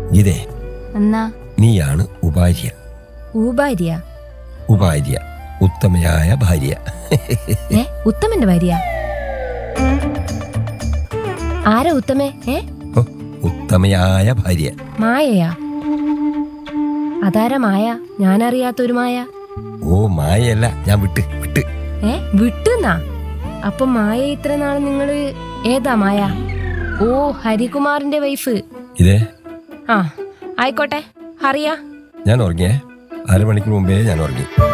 ഗീതേ എന്നാ നീയാണ് ഉപാര്യ ഊഭാര്യ ഉപാര്യ ഉത്തമയായ ഭാര്യ ഏ ഉത്തമന്റെ ഭാര്യ ആരാ ഉത്തമേ ഏ ഓ, ഉത്തമയായ ഭാര്യ മായയാ അതാരാ മായ ഞാനറിയാത്തൊരു മായ ഓ മായയല്ല ഞാൻ വിട്ട് വിട്ട് ഏ വിട്ടുന്നാ അപ്പൊ മായ ഇത്ര നാള് നിങ്ങള് ഏതാ മായ ഓ ഹരികുമാറിന്റെ വൈഫ് ഇതേ ആ ആയിക്കോട്ടെ അറിയാ ഞാൻ ഉറങ്ങിയേ അരമണിക്കൂർ മുമ്പേ ഞാൻ ഉറങ്ങി